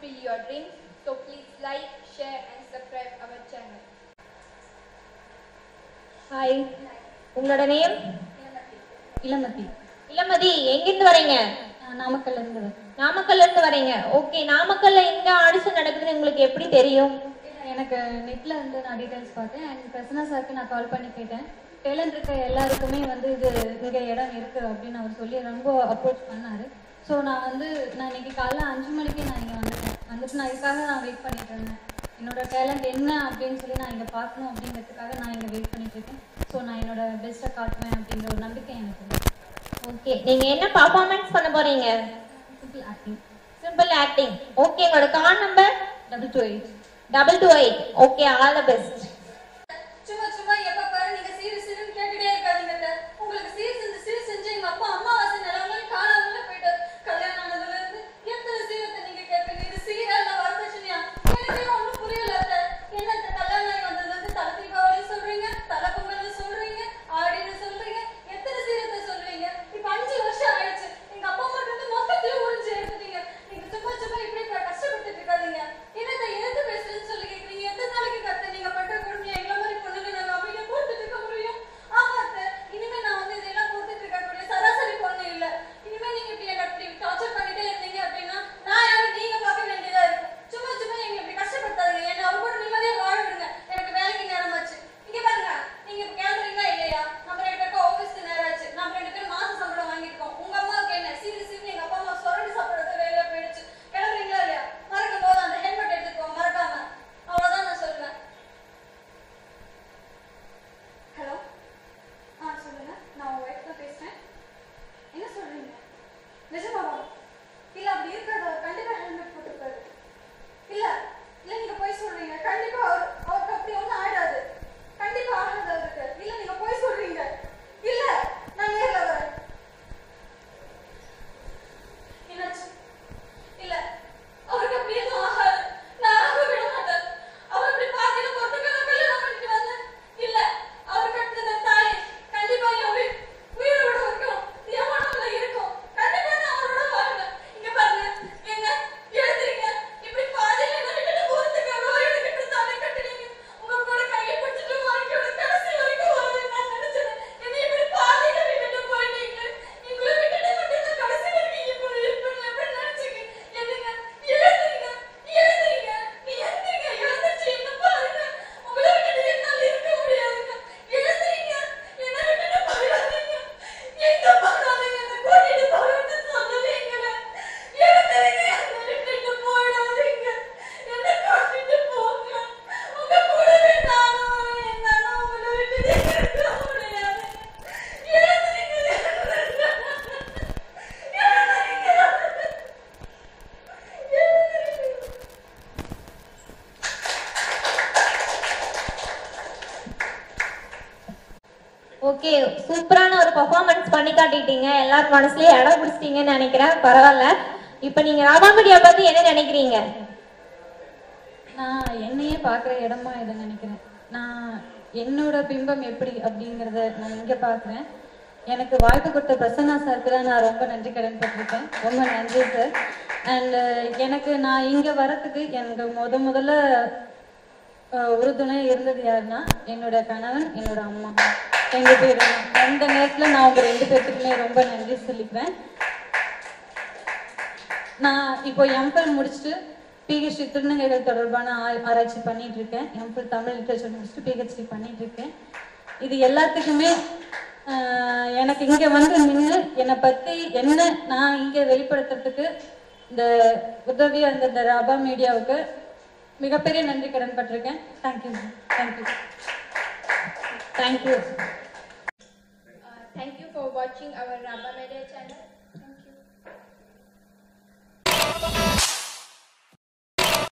fulfill your dreams. So please like, share and subscribe our channel. Hi உங்களோட name Ilamathi Ilamathi எங்கிருந்து வரீங்க நான் நாமக்கல்ல இருந்து வரேன். நாமக்கல்ல இருந்து வரீங்க ஓகே நாமக்கல்ல எங்க ஆடிஷன் நடக்குதுன்னு உங்களுக்கு எப்படி தெரியும் எனக்கு நெட்ல இருந்து நான் டீடைல்ஸ் பார்த்தேன் அண்ட் பிரசன்னா சாருக்கு நான் கால் பண்ணி கேட்டேன் டேலண்ட் இருக்க எல்லாருக்குமே வந்து இது இங்க இடம் இருக்கு அப்படின்னு அவர் சொல்லி ரொம்ப அப்ரோச் பண்ணாரு ஸோ நான் வந்து நான் இன்னைக்கு காலைல அஞ்சு மணிக்கு நான் இங்கே வந்துட்டேன் வந்துட்டு நான் இதுக்காக நான் வெயிட் பண்ணிட்டு இருந்தேன் என்னோட டேலண்ட் என்ன அப்படின்னு சொல்லி நான் இங்கே பார்க்கணும் அப்படிங்கிறதுக்காக நான் இங்கே வெயிட் பண்ணிட்டு இருக்கேன் ஸோ நான் என்னோட பெஸ்ட்டை காட்டுவேன் அப்படிங்கிற ஒரு நம்பிக்கை எனக்கு இருக்கு ஓகே நீங்க என்ன பர்ஃபார்மன்ஸ் பண்ண போறீங்க simple acting simple acting okay உங்களோட call number double two eight double two eight okay all the best சும்மா சும்மா எப்ப பாரு நீங்க சீரு சீருன்னு கேட்டுட்டே இருக்காதீங்க அத்தை. உங்களுக்கு சீர் செஞ்சு சீர் செஞ்சு எங்க அப்பா அம்மாவாசை நிலவுல காணாமல போயிட்டு கல்யாணம் ஆனதுல இருந்து எத்தனை சீரத்தை நீங்க கேட்பீங்க இது சீரா இல்ல வரதட்சணையா எனக்கே ஒண்ணும் புரியல அத்தை. என்ன அத்தை, கல்யாணம் ஆகி வந்ததுல இருந்து தலை தீபாவளி சொல்றீங்க தலை பொங்கல் சொல்றீங்க ஆடின்னு சொல்றீங்க எத்தனை சீரத்தை சொல்றீங்க இப்ப அஞ்சு வருஷம் ஆயிடுச்சு எங்க அப்பா அம்மா கிட்ட மொத்தத்தையும் உறிஞ்சு எடுத்துட்டீங்க நீங்க சும்மா சும்மா இப்படி க- கஷ்டப்பட்டுட்டு இருக்காதீங்க என்னத்தை எதிர்த்து பேசுறேன்னு சொல்லி கேக்குறீங்க எத்தனை நாளைக்கு கத்த நீங்க பண்ற கொடுமையா எங்களை மாதிரி பொண்ணுங்க நாங்க அமைதியா கொடுத்துட்டு இருக்க முடியும் ஆமா அத்தை இனிமே நான் வந்து இதெல்லாம் கொடுத்துட்டு இருக்கக்கூடிய சராசரி பொண்ணு இல்ல இனிமே நீங்க இப்படி என்ன இப்படி டார்ச்சர் பண்ணிட்டே இருந்தீங்க அப்படின்னா நான் யாரு நீங்க பார்க்க வேண்டியதா இருக்கு சும்மா சும்மா எங்களை இப்படி கஷ்டப்படுத்தாதீங்க என்ன அவர் கூட நிம்மதியா வாழ விடுங்க எனக்கு வேலைக்கு நேரம் ஆச்சு இங்க பாருங்க நீங்க இப்ப கிளம்புறீங்களா இல்லையா நம்ம ரெண்டு பேருக்கும் ஆபீஸ்க்கு நேரம் ஆச்சு நம்ம ரெண்டு பேரும் மாச சம்பளம் வாங்கியிருக்கோம் உங்க அம்மாவுக்கு என்ன சீரு சீரு எங்க அப்பா அம்மா சுரண்டி சாப்பிடுறது வேலையா போயிடுச்சு கிளம்புறீங்களா இல்லையா மறக்கும் போது அந்த ஹெல்மெட் எடுத்துக்கோ மறக்காம அவ்வளவுதான் நான் சொல்லுவேன் ஹலோ ஆ சொல்லுங்க நான் உங்க ஒய்ஃப் தான் பேசுறேன் என்ன சொல்றீங்க நிஜமாவா இல்ல அப்படி இருக்காது அவர் கண்டிப்பா ஹெல்மெட் போட்டிருப்பாரு இல்ல இல்ல நீங்க போய் சொல்றீங்க கண்டிப்பா அவர் அவருக்கு அப்படி ஒண்ணும் ஆயிடாது கண்டிப்பா ஆகாது அவருக்கு இல்ல நீங்க போய் சொல்றீங்க இல்ல நான் நேர்ல வரேன் என்னாச்சு இல்ல அவருக்கு அப்படி எதுவும் ஆகாது நான் ஆக விட மாட்டேன் அவர் அப்படி பாதியில பொறுத்துக்க நான் கல்யாணம் பண்ணிட்டு வந்தேன் இல்ல அவர் கட்டின தாய் கண்டிப்பா என் உயிர் உயிரை விட வைக்கும் என் மனசுல இருக்கும் கண்டிப்பா நான் அவரோட வாழ்வேன் இங்க பாருங்க எங்க எழுதுறீங்க இப்படி பாதியில என்ன விட்டுட்டு போறதுக்கு எவ்வளவு எடுக்கிட்டு தானே கட்டுறீங்க உங்க கூட கையை பிடிச்சிட்டு வாழ்க்கையோட கடைசி வரைக்கும் வருவேன் நான் நினைச்சேன் என்னை இப்படி பாதியில விட்டுட்டு போயிட்டீங்க உங்களை விட்டுட்டு மட்டும் கடைசி வரைக்கும் இப்படி இருப்பேன் எப்படி நினைச்சீங்க என்னங்க எழுதுறீங்க எழுதுறீங்க நீ எழுதுறீங்க எழுந்துச்சு இன்னும் பாருங்க உங்களை விட்டுட்டு என்னால இருக்க முடியாதுங்க எழுதுறீங்க என்னை விட்டுட்டு போயிடாதீங்க எங்க போனாலும் என்னை கூட்டிட்டு போறேன்னு சொல்லுவீங்களே எழுதுறீங்க என்னை விட்டுட்டு போயிடாதீங்க என்னை கூட்டிட்டு போங்க உங்க கூடவே நானும் வரேன். என்னால உங்களை விட்டுட்டு இருக்க முடியாது எழுதுறீங்க எழுதுறீங்க ஓகே சூப்பரான ஒரு பெர்ஃபார்மன்ஸ் பண்ணி காட்டிட்டீங்க எல்லாரும் மனசுலயே இடம் பிடிச்சிட்டீங்கன்னு நினைக்கிறேன் பரவாயில்ல இப்போ நீங்க ராமாமீடியா பத்தி என்ன நினைக்கிறீங்க நான் என்னையே பார்க்குற இடமா இதை நினைக்கிறேன் நான் என்னோட பிம்பம் எப்படி அப்படிங்கிறத நான் இங்கே பார்க்குறேன் எனக்கு வாய்ப்பு கொடுத்த பிரசன்னா சாருக்கு தான் நான் ரொம்ப நன்றி கடன் பட்டிருக்கேன் ரொம்ப நன்றி சார் அண்ட் எனக்கு நான் இங்கே வரத்துக்கு எனக்கு முத முதல்ல அஹ், உறுதுணை இருந்தது யாருன்னா என்னோட கணவன் என்னோட அம்மா ரெண்டு பேரும் அந்த நேரத்தில் நான் உங்க ரெண்டு பேர்த்துக்குமே ரொம்ப நன்றி சொல்லிக்கிறேன் நான் இப்போ எம்ஃபில் முடிச்சுட்டு பிஹெச்டி திருநங்கைகள் தொடர்பான ஆ- ஆராய்ச்சி பண்ணிட்டு இருக்கேன் எம்ஃபில் தமிழ் லிட்ரேச்சர் முடிச்சுட்டு பிஹெச்டி பண்ணிட்டு இருக்கேன் இது எல்லாத்துக்குமே ஆஹ், எனக்கு இங்க வந்து நின்று என்னை பத்தி என்ன நான் இங்க வெளிப்படுத்துறதுக்கு இந்த உதவி அந்த இந்த ரபா மீடியாவுக்கு மிகப்பெரிய நன்றி கடன் பட்டிருக்கேன் thank you thank you thank you Uh, thank you for watching our Rabba Media channel.